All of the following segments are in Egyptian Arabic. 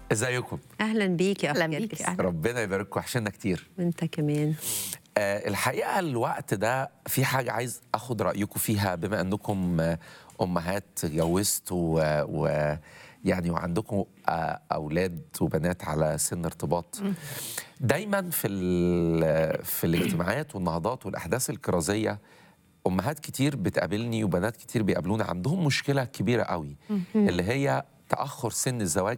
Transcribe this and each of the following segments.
ازيكم اهلا بيك يا أهلاً أخي بيك، جرجس. أهلاً. ربنا يبارككم وحشنا كتير وانت كمان آه الحقيقه الوقت ده في حاجه عايز اخد رايكم فيها بما انكم آه، امهات اتجوزتوا و- و يعني وعندكم آه، اولاد وبنات على سن ارتباط دايما في ال- في الاجتماعات والنهضات والاحداث الكرازيه امهات كتير بتقابلني وبنات كتير بيقابلونا عندهم مشكله كبيره قوي اللي هي تاخر سن الزواج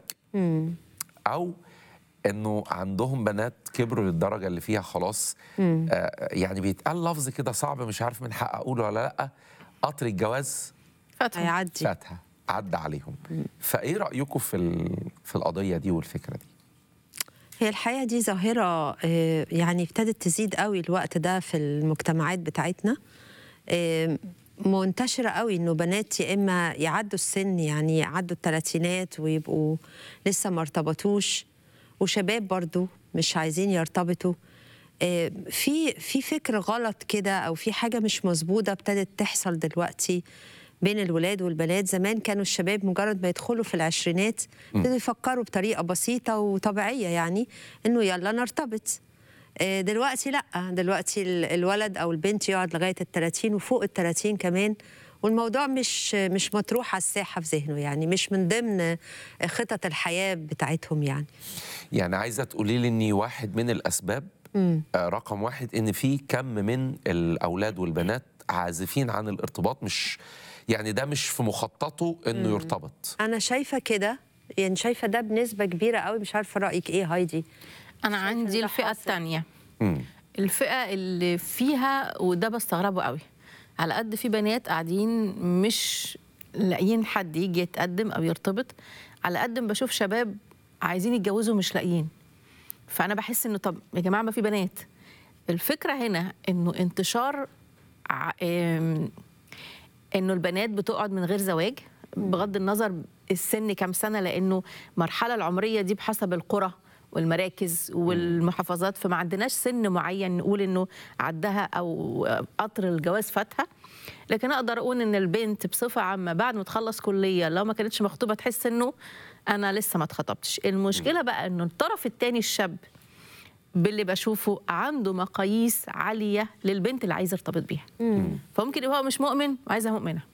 او انه عندهم بنات كبروا للدرجه اللي فيها خلاص آه يعني بيتقال لفظ كده صعب مش عارف من حق اقوله ولا لا قطر الجواز فتحة هيعدي فاتها عدى عليهم فايه رايكم في ال- في القضيه دي والفكره دي هي الحقيقه دي ظاهره آه، يعني ابتدت تزيد قوي الوقت ده في المجتمعات بتاعتنا آه، منتشرة قوي انه بنات يا اما يعدوا السن يعني يعدوا الثلاثينات ويبقوا لسه ما ارتبطوش وشباب برضو مش عايزين يرتبطوا آه، في في فكر غلط كده او في حاجه مش مظبوطه ابتدت تحصل دلوقتي بين الولاد والبنات زمان كانوا الشباب مجرد ما يدخلوا في العشرينات ابتدوا يفكروا بطريقه بسيطه وطبيعيه يعني انه يلا نرتبط آه، دلوقتي لا دلوقتي ال- الولد او البنت يقعد لغايه ال 30 وفوق ال 30 كمان والموضوع مش مش مطروح على الساحه في ذهنه يعني مش من ضمن خطط الحياه بتاعتهم يعني يعني عايزه تقولي لي اني واحد من الاسباب آه رقم واحد ان في كم من الاولاد والبنات عازفين عن الارتباط مش يعني ده مش في مخططه انه يرتبط انا شايفه كده يعني شايفه ده بنسبه كبيره قوي مش عارفه رايك ايه هايدي أنا عندي ده الفئة حاصل. الثانية مم. الفئة اللي فيها وده بستغربه قوي على قد في بنات قاعدين مش لاقيين حد يجي يتقدم أو يرتبط على قد ما بشوف شباب عايزين يتجوزوا مش لاقيين فأنا بحس إنه طب يا جماعة ما في بنات الفكرة هنا إنه انتشار ع- آم، انه البنات بتقعد من غير زواج بغض النظر السن كام سنه لانه المرحله العمريه دي بحسب القرى والمراكز والمحافظات فما عندناش سن معين نقول انه عدها او قطر الجواز فاتها لكن اقدر اقول ان البنت بصفه عامه بعد ما تخلص كليه لو ما كانتش مخطوبه تحس انه انا لسه ما اتخطبتش المشكله بقى انه الطرف الثاني الشاب باللي بشوفه عنده مقاييس عاليه للبنت اللي عايز يرتبط بيها فممكن يبقى هو مش مؤمن وعايزها مؤمنه